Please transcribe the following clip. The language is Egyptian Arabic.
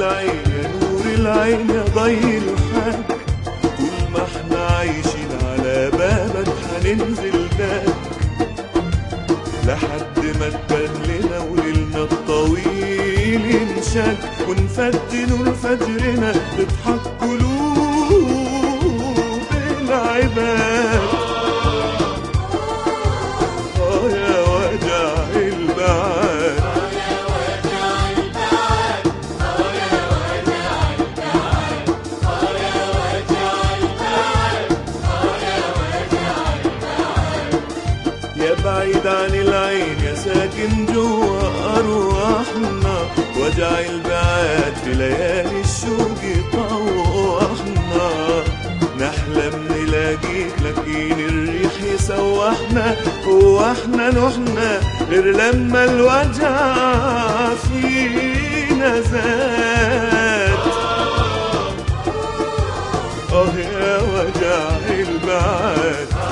العين يا نور العين يا ضي الحاج طول ما احنا عايشين على بابك هننزل داك لحد ما تبان لنا وليلنا الطويل ينشد ونفد نور فجرنا تضحك قلوب العباد اه يا وجع البعاد يا بعيد عن العين يا ساكن جوا أرواحنا وجع البعاد في ليالي الشوق يطوحنا نحلم نلاقيك لكن الريح يسوحنا هو احنا نحنا غير لما الوجع فينا زاد اه يا وجع البعاد